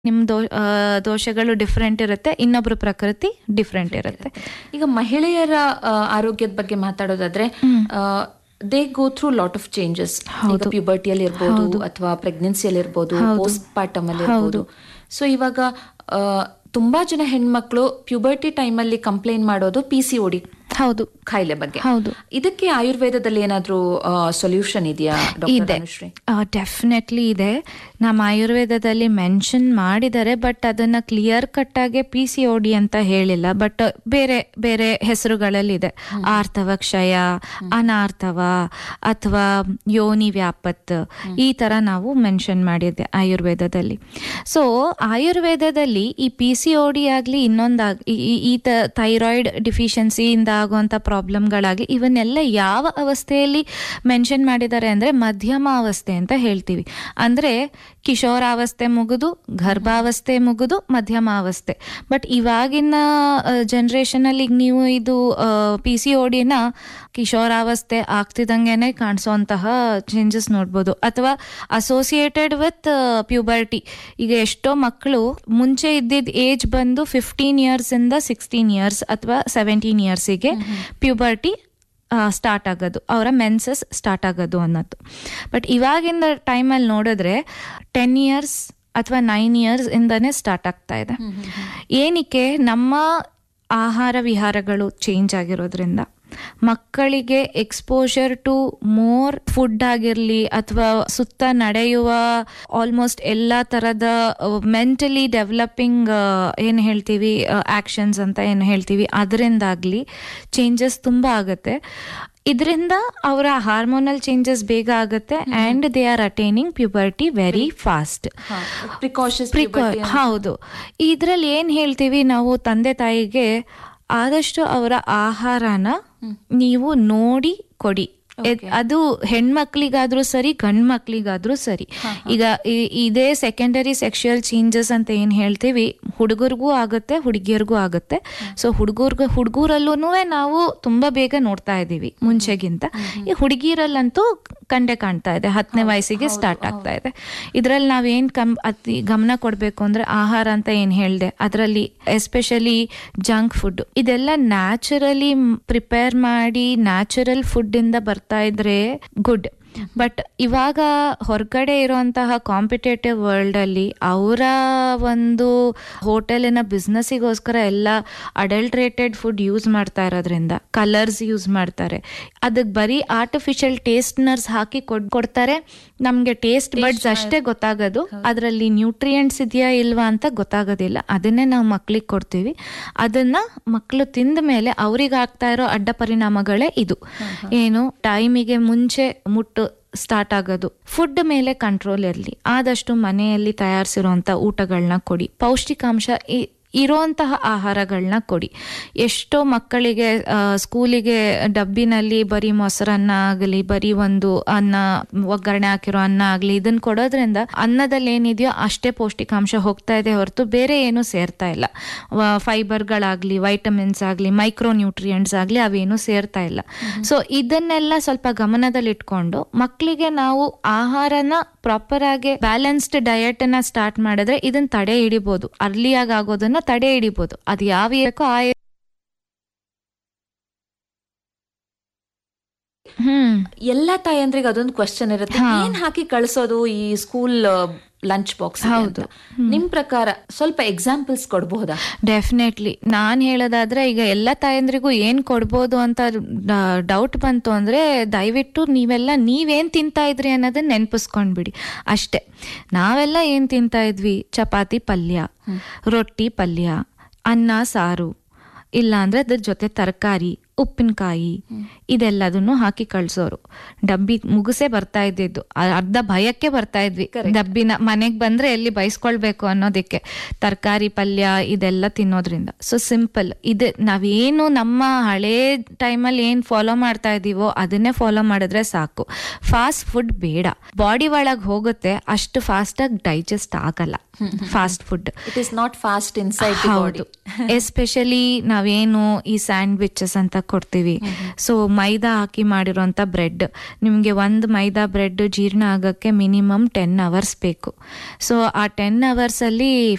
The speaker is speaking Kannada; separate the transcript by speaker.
Speaker 1: ನಿಮ್ಮ ದೋ ಆ, ದೋಷಗಳು ಡಿಫ್ರೆಂಟ್ ಇರುತ್ತೆ ಇನ್ನೊಬ್ರ ಪ್ರಕೃತಿ ಡಿಫ್ರೆಂಟ್ ಇರುತ್ತೆ
Speaker 2: ಈಗ ಮಹಿಳೆಯರ ಆ, ಆರೋಗ್ಯದ ಬಗ್ಗೆ ಮಾತಾಡೋದಾದ್ರೆ they go through lot of changes ಈಗ ಪ್ಯೂಬರ್ಟಿಯಲ್ಲಿ ಇರ್ಬೋದು ಅಥವಾ ಪ್ರೆಗ್ನೆನ್ಸಿಯಲ್ಲಿ ಇರ್ಬೋದು ಪೋಸ್ಟ್ ಪಾರ್ಟಮ್ ಅಲ್ಲಿ ಇರ್ಬೋದು ಸೊ ಇವಾಗ ಆ, ತುಂಬಾ ಜನ ಹೆಣ್ಮಕ್ಳು ಪ್ಯೂಬರ್ಟಿ ಟೈಮಲ್ಲಿ ಕಂಪ್ಲೇಂಟ್ ಮಾಡೋದು ಪಿ ಸಿ ಓಡಿ
Speaker 1: ಹೌದು
Speaker 2: ಕಾಯಿಲೆ ಬಗ್ಗೆ
Speaker 1: ಹೌದು
Speaker 2: ಇದಕ್ಕೆ ಆಯುರ್ವೇದದಲ್ಲಿ ಏನಾದ್ರೂ ಸೊಲ್ಯೂಷನ್ ಇದೆಯಾ ಡಾಕ್ಟರ್
Speaker 1: ಇದೆ
Speaker 2: ಅನುಶ್ರೀ
Speaker 1: ಡೆಫಿನೆಟ್ಲಿ ಇದೆ ನಮ್ಮ ಆಯುರ್ವೇದದಲ್ಲಿ ಮೆನ್ಷನ್ ಮಾಡಿದ್ದಾರೆ ಬಟ್ ಅದನ್ನ ಕ್ಲಿಯರ್ ಕಟ್ ಆಗಿ ಪಿ ಸಿ ಓ ಡಿ ಅಂತ ಹೇಳಿಲ್ಲ ಬಟ್ ಬೇರೆ ಬೇರೆ ಹೆಸರುಗಳಲ್ಲಿದೆ ಆರ್ತವ ಕ್ಷಯ ಅನಾರ್ಥವ ಅಥವಾ ಯೋನಿ ವ್ಯಾಪತ್ ಈ ತರ ನಾವು ಮೆನ್ಷನ್ ಮಾಡಿದ್ದೆ ಆಯುರ್ವೇದದಲ್ಲಿ ಸೊ ಆಯುರ್ವೇದದಲ್ಲಿ ಈ ಪಿ ಸಿ ಓ ಡಿ ಆಗಲಿ ಇನ್ನೊಂದಾಗ್ ಈ- ಈ- ಈ ಥೈರಾಯ್ಡ್ ಡಿಫಿಷಿಯನ್ಸಿಯಿಂದ ಆಗುವಂಥ ಪ್ರಾಬ್ಲಮ್ಗಳಾಗಲಿ ಇವನ್ನೆಲ್ಲ ಯಾವ ಅವಸ್ಥೆಯಲ್ಲಿ ಮೆನ್ಷನ್ ಮಾಡಿದ್ದಾರೆ ಅಂದರೆ ಮಧ್ಯಮ ಅವಸ್ಥೆ ಅಂತ ಹೇಳ್ತೀವಿ ಅಂದರೆ ಕಿಶೋರಾವಸ್ಥೆ ಮುಗಿದು ಗರ್ಭಾವಸ್ಥೆ ಮುಗಿದು ಮಧ್ಯಮ ಅವಸ್ಥೆ ಬಟ್ ಇವಾಗಿನ ಜನ್ರೇಷನಲ್ಲಿ ಈಗ ನೀವು ಇದು ಪಿ ಸಿ ಓ ಡಿನ ಕಿಶೋರಾವಸ್ಥೆ ಆಗ್ತಿದಂಗೆನೆ ಕಾಣಿಸೋಂತಹ ಚೇಂಜಸ್ ನೋಡ್ಬೋದು ಅಥವಾ ಅಸೋಸಿಯೇಟೆಡ್ ವಿತ್ ಪ್ಯೂಬರ್ಟಿ ಈಗ ಎಷ್ಟೋ ಮಕ್ಕಳು ಮುಂಚೆ ಇದ್ದಿದ್ದ ಏಜ್ ಬಂದು ಫಿಫ್ಟೀನ್ ಇಯರ್ಸ್ ಇಂದ ಸಿಕ್ಸ್ಟೀನ್ ಇಯರ್ಸ್ ಅಥವಾ ಸೆವೆಂಟೀನ್ ಇಯರ್ಸಿಗೆ ಪ್ಯೂಬರ್ಟಿ ಸ್ಟಾರ್ಟ್ ಆಗೋದು ಅವರ ಮೆನ್ಸಸ್ ಸ್ಟಾರ್ಟ್ ಆಗೋದು ಅನ್ನೋದು ಬಟ್ ಇವಾಗಿಂದ ಟೈಮಲ್ಲಿ ನೋಡಿದ್ರೆ ಟೆನ್ ಇಯರ್ಸ್ ಅಥವಾ ನೈನ್ ಇಯರ್ಸ್ ಇಂದನೇ ಸ್ಟಾರ್ಟ್ ಆಗ್ತಾ ಇದೆ ಏನಕ್ಕೆ ನಮ್ಮ ಆಹಾರ ವಿಹಾರಗಳು ಚೇಂಜ್ ಆಗಿರೋದ್ರಿಂದ ಮಕ್ಕಳಿಗೆ ಎಕ್ಸ್ಪೋಜರ್ ಟು ಮೋರ್ ಫುಡ್ ಆಗಿರಲಿ ಅಥವಾ ಸುತ್ತ ನಡೆಯುವ ಆಲ್ಮೋಸ್ಟ್ ಎಲ್ಲ ಥರದ ಮೆಂಟಲಿ ಡೆವಲಪಿಂಗ್ ಏನು ಹೇಳ್ತೀವಿ ಆಕ್ಷನ್ಸ್ ಅಂತ ಏನು ಹೇಳ್ತೀವಿ ಅದರಿಂದಾಗಲಿ ಚೇಂಜಸ್ ತುಂಬ ಆಗುತ್ತೆ ಇದರಿಂದ ಅವರ ಹಾರ್ಮೋನಲ್ ಚೇಂಜಸ್ ಬೇಗ ಆಗುತ್ತೆ and they are attaining puberty very fast
Speaker 2: precautions
Speaker 1: ಪ್ರಿಕಾ ಹೌದು ಇದ್ರಲ್ಲಿ ಏನ್ ಹೇಳ್ತೀವಿ ನಾವು ತಂದೆ ತಾಯಿಗೆ ಆದಷ್ಟು ಅವರ ಆಹಾರನ ನೀವು ನೋಡಿ ಕೊಡಿ ಎದ್- ಅದು ಹೆಣ್ಮಕ್ಳಿಗಾದ್ರೂ ಸರಿ ಗಂಡ್ ಮಕ್ಳಿಗಾದ್ರೂ ಸರಿ ಈಗ ಈ- ಇದೇ ಸೆಕೆಂಡರಿ ಸೆಕ್ಷುಯಲ್ ಚೇಂಜಸ್ ಅಂತ ಏನ್ ಹೇಳ್ತೀವಿ ಹುಡುಗರಿಗೂ ಆಗುತ್ತೆ ಹುಡುಗಿಯರಿಗೂ ಆಗುತ್ತೆ ಸೊ ಹುಡುಗರ್ಗ ಹುಡುಗರಲ್ಲೂ ನಾವು ತುಂಬಾ ಬೇಗ ನೋಡ್ತಾ ಇದೀವಿ ಮುಂಚೆಗಿಂತ ಈ ಹುಡುಗಿರಲ್ಲಂತೂ ಕಂಡೆ ಕಾಣ್ತಾ ಇದೆ ಹತ್ತನೇ ವಯಸ್ಸಿಗೆ ಸ್ಟಾರ್ಟ್ ಆಗ್ತಾ ಇದೆ ಇದ್ರಲ್ಲಿ ನಾವೇನ್ ಕಮ್ ಅತಿ ಗಮನ ಕೊಡ್ಬೇಕು ಅಂದ್ರೆ ಆಹಾರ ಅಂತ ಏನ್ ಹೇಳ್ದೆ ಅದರಲ್ಲಿ ಎಸ್ಪೆಷಲಿ ಜಂಕ್ ಫುಡ್ ಇದೆಲ್ಲ ನ್ಯಾಚುರಲಿ ಪ್ರಿಪೇರ್ ಮಾಡಿ ನ್ಯಾಚುರಲ್ ಫುಡ್ ಇಂದ ಬರ್ತಾ ಇದ್ರೆ ಗುಡ್ ಬಟ್ ಇವಾಗ ಹೊರಗಡೆ ಇರುವಂತಹ ಕಾಂಪಿಟೇಟಿವ್ ವರ್ಲ್ಡ್ ಅಲ್ಲಿ ಅವರ ಒಂದು ಹೋಟೆಲಿನ ಬಿಸ್ನೆಸ್ಸಿಗೋಸ್ಕರ ಎಲ್ಲ ಅಡಲ್ಟ್ರೇಟೆಡ್ ಫುಡ್ ಯೂಸ್ ಮಾಡ್ತಾ ಇರೋದ್ರಿಂದ ಕಲರ್ಸ್ ಯೂಸ್ ಮಾಡ್ತಾರೆ ಅದಕ್ಕೆ ಬರೀ ಆರ್ಟಿಫಿಷಿಯಲ್ ಟೇಸ್ಟ್ನರ್ಸ್ ಹಾಕಿ ಕೊಡ್ ಕೊಡ್ತಾರೆ ನಮಗೆ ಟೇಸ್ಟ್ ಬಡ್ಸ್ ಅಷ್ಟೇ ಗೊತ್ತಾಗೋದು ಅದರಲ್ಲಿ ನ್ಯೂಟ್ರಿಯೆಂಟ್ಸ್ ಇದೆಯಾ ಇಲ್ವಾ ಅಂತ ಗೊತ್ತಾಗೋದಿಲ್ಲ ಅದನ್ನೇ ನಾವು ಮಕ್ಳಿಗೆ ಕೊಡ್ತೀವಿ ಅದನ್ನ ಮಕ್ಕಳು ತಿಂದ ಮೇಲೆ ಅವ್ರಿಗೆ ಆಗ್ತಾ ಇರೋ ಅಡ್ಡ ಪರಿಣಾಮಗಳೇ ಇದು ಏನು ಟೈಮಿಗೆ ಮುಂಚೆ ಮುಟ್ಟು ಸ್ಟಾರ್ಟ್ ಆಗೋದು ಫುಡ್ ಮೇಲೆ ಕಂಟ್ರೋಲ್ ಇರಲಿ ಆದಷ್ಟು ಮನೆಯಲ್ಲಿ ತಯಾರಿಸಿರುವಂಥ ಊಟಗಳನ್ನ ಕೊಡಿ ಪೌಷ್ಟಿಕಾಂಶ ಇ- ಇರೋಂತಹ ಆಹಾರಗಳನ್ನ ಕೊಡಿ ಎಷ್ಟೋ ಮಕ್ಕಳಿಗೆ ಆ, ಸ್ಕೂಲಿಗೆ ಡಬ್ಬಿನಲ್ಲಿ ಬರೀ ಮೊಸರನ್ನ ಆಗಲಿ ಬರೀ ಒಂದು ಅನ್ನ ಒಗ್ಗರಣೆ ಹಾಕಿರೋ ಅನ್ನ ಆಗಲಿ ಇದನ್ನ ಕೊಡೋದ್ರಿಂದ ಅನ್ನದಲ್ಲಿ ಏನಿದೆಯೋ ಅಷ್ಟೇ ಪೌಷ್ಟಿಕಾಂಶ ಹೋಗ್ತಾ ಇದೆ ಹೊರತು ಬೇರೆ ಏನು ಸೇರ್ತಾ ಇಲ್ಲ ಫೈಬರ್ಗಳಾಗಲಿ ವೈಟಮಿನ್ಸ್ ಆಗಲಿ ಮೈಕ್ರೋ ನ್ಯೂಟ್ರಿಯೆಂಟ್ಸ್ ಆಗಲಿ ಅವೇನು ಸೇರ್ತಾ ಇಲ್ಲ ಸೊ ಇದನ್ನೆಲ್ಲ ಸ್ವಲ್ಪ ಗಮನದಲ್ಲಿಟ್ಕೊಂಡು ಮಕ್ಕಳಿಗೆ ನಾವು ಆಹಾರನ ಪ್ರಾಪರ್ ಆಗಿ ಬ್ಯಾಲೆನ್ಸ್ಡ್ ಡಯಟ್ ಅನ್ನ ಸ್ಟಾರ್ಟ್ ಮಾಡಿದ್ರೆ ಇದನ್ನ ತಡೆ ಹಿಡಿಬಹುದು ಅರ್ಲಿಯಾಗಿ ಆಗೋದನ್ನ ತಡೆ ಹಿಡಿಬಹುದು ಅದು ಯಾವ ಇರಕ್ಕೋ ಆ ಹ್ಮ್
Speaker 2: ಎಲ್ಲಾ ತಾಯಂದ್ರಿಗೆ ಅದೊಂದು ಕ್ವಶನ್ ಇರುತ್ತೆ ಏನ್ ಹಾಕಿ ಕಳ್ಸೋದು ಈ ಸ್ಕೂಲ್ ಲಂಚ್ ಬಾಕ್ಸ್
Speaker 1: ಹೌದು.
Speaker 2: ನಿಮ್ ಪ್ರಕಾರ ಸ್ವಲ್ಪ ಎಕ್ಸಾಂಪಲ್ಸ್ ಕೊಡಬಹುದಾ
Speaker 1: ಡೆಫಿನೆಟ್ಲಿ ನಾನು ಹೇಳೋದಾದ್ರೆ ಈಗ ಎಲ್ಲ ತಾಯಂದ್ರಿಗೂ ಏನ್ ಕೊಡ್ಬೋದು ಅಂತ ಡೌಟ್ ಬಂತು ಅಂದ್ರೆ ದಯವಿಟ್ಟು ನೀವೆಲ್ಲ ನೀವೇನ್ ತಿಂತಾ ಇದ್ರಿ ಅನ್ನೋದನ್ನ ನೆನ್ಪಿಸ್ಕೊಂಡ್ಬಿಡಿ ಅಷ್ಟೇ ನಾವೆಲ್ಲ ಏನ್ ತಿಂತಾ ಇದ್ವಿ ಚಪಾತಿ ಪಲ್ಯ ರೊಟ್ಟಿ ಪಲ್ಯ ಅನ್ನ ಸಾರು ಇಲ್ಲ ಅಂದ್ರೆ ಅದ್ರ ಜೊತೆ ತರಕಾರಿ ಉಪ್ಪಿನಕಾಯಿ ಇದೆಲ್ಲದನ್ನು ಹಾಕಿ ಕಳ್ಸೋರು ಡಬ್ಬಿ ಮುಗಿಸೇ ಬರ್ತಾ ಇದ್ದಿದ್ದು ಅ- ಅರ್ಧ ಭಯಕ್ಕೆ ಬರ್ತಾ ಇದ್ವಿ ಡಬ್ಬಿನ ಮನೆಗೆ ಬಂದ್ರೆ ಎಲ್ಲಿ ಬೈಸ್ಕೊಳ್ಬೇಕು ಅನ್ನೋದಕ್ಕೆ ತರಕಾರಿ ಪಲ್ಯ ಇದೆಲ್ಲ ತಿನ್ನೋದ್ರಿಂದ ಸೊ ಸಿಂಪಲ್ ಇದು ನಾವೇನು ನಮ್ಮ ಹಳೇ ಟೈಮಲ್ಲಿ ಏನ್ ಫಾಲೋ ಮಾಡ್ತಾ ಇದೀವೋ ಅದನ್ನೇ ಫಾಲೋ ಮಾಡಿದ್ರೆ ಸಾಕು ಫಾಸ್ಟ್ ಫುಡ್ ಬೇಡ ಬಾಡಿ ಒಳಗೆ ಹೋಗುತ್ತೆ ಅಷ್ಟು ಫಾಸ್ಟ್ ಆಗಿ ಡೈಜೆಸ್ಟ್ ಆಗಲ್ಲ fast food
Speaker 2: it is not fast inside the body
Speaker 1: ಹೌದು ಎಸ್ಪೆಷಲಿ ನಾವೇನು ಈ ಸ್ಯಾಂಡ್ವಿಚಸ್ ಅಂತ ಕೊಡ್ತೀವಿ ಸೊ ಮೈದಾ ಹಾಕಿ ಮಾಡಿರೋಂಥ ಬ್ರೆಡ್ ನಿಮಗೆ ಒಂದು ಮೈದಾ ಬ್ರೆಡ್ ಜೀರ್ಣ ಆಗಕ್ಕೆ ಮಿನಿಮಮ್ ಟೆನ್ ಅವರ್ಸ್ ಬೇಕು ಸೊ ಆ ಟೆನ್ ಅವರ್ಸಲ್ಲಿ